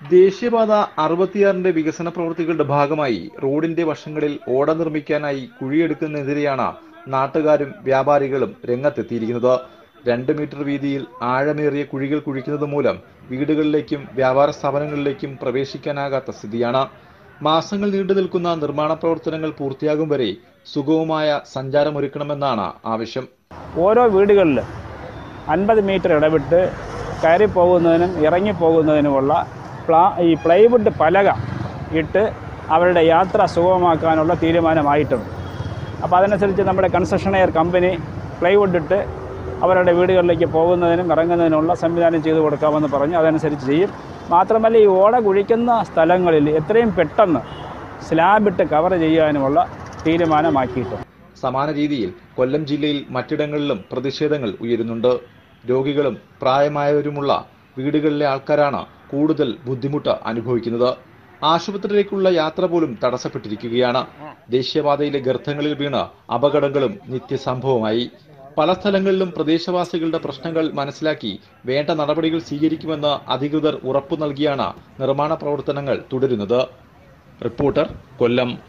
ദേശീയപാത അറുപത്തിയാറിന്റെ വികസന പ്രവൃത്തികളുടെ ഭാഗമായി റോഡിന്റെ വശങ്ങളിൽ ഓട നിർമ്മിക്കാനായി കുഴിയെടുക്കുന്നതിനെതിരെയാണ് നാട്ടുകാരും വ്യാപാരികളും രംഗത്തെത്തിയിരിക്കുന്നത് രണ്ട് മീറ്റർ വീതിയിൽ ആഴമേറിയ കുഴികൾ കുഴിക്കുന്നത് മൂലം വീടുകളിലേക്കും വ്യാപാര സ്ഥാപനങ്ങളിലേക്കും പ്രവേശിക്കാനാകാത്ത സ്ഥിതിയാണ് മാസങ്ങൾ നീണ്ടു നിൽക്കുന്ന നിർമ്മാണ പ്രവർത്തനങ്ങൾ പൂർത്തിയാകും വരെ സുഗമമായ സഞ്ചാരമൊരുക്കണമെന്നാണ് ആവശ്യം ഓരോ വീടുകളിൽ അൻപത് മീറ്റർ ഇടവിട്ട് കയറി പോകുന്നതിനും ഇറങ്ങി പോകുന്നതിനുമുള്ള പ്ലാ ഈ പ്ലൈവുഡ് പലക ഇട്ട് അവരുടെ യാത്ര സുഗമമാക്കാനുള്ള തീരുമാനമായിട്ടുണ്ട് അപ്പോൾ അതനുസരിച്ച് നമ്മുടെ കൺസ്ട്രക്ഷനെയർ കമ്പനി പ്ലൈവുഡ് ഇട്ട് അവരുടെ വീടുകളിലേക്ക് പോകുന്നതിനും ഇറങ്ങുന്നതിനുള്ള സംവിധാനം ചെയ്തു കൊടുക്കാമെന്ന് പറഞ്ഞ് അതനുസരിച്ച് ചെയ്യും മാത്രമല്ല ഈ ഓട കുഴിക്കുന്ന സ്ഥലങ്ങളിൽ എത്രയും പെട്ടെന്ന് സ്ലാബിട്ട് കവർ ചെയ്യാനുമുള്ള തീരുമാനമാക്കിയിട്ടുണ്ട് സമാന രീതിയിൽ കൊല്ലം ജില്ലയിൽ മറ്റിടങ്ങളിലും പ്രതിഷേധങ്ങൾ ഉയരുന്നുണ്ട് രോഗികളും പ്രായമായവരുമുള്ള വീടുകളിലെ ആൾക്കാരാണ് കൂടുതൽ ബുദ്ധിമുട്ട് അനുഭവിക്കുന്നത് ആശുപത്രിയിലേക്കുള്ള യാത്ര പോലും തടസ്സപ്പെട്ടിരിക്കുകയാണ് ദേശീയപാതയിലെ ഗർത്തങ്ങളിൽ വീണ് അപകടങ്ങളും നിത്യസംഭവമായി പല സ്ഥലങ്ങളിലും പ്രദേശവാസികളുടെ പ്രശ്നങ്ങൾ മനസ്സിലാക്കി വേണ്ട നടപടികൾ സ്വീകരിക്കുമെന്ന് അധികൃതർ ഉറപ്പു നൽകിയാണ് നിർമ്മാണ പ്രവർത്തനങ്ങൾ തുടരുന്നത് റിപ്പോർട്ടർ കൊല്ലം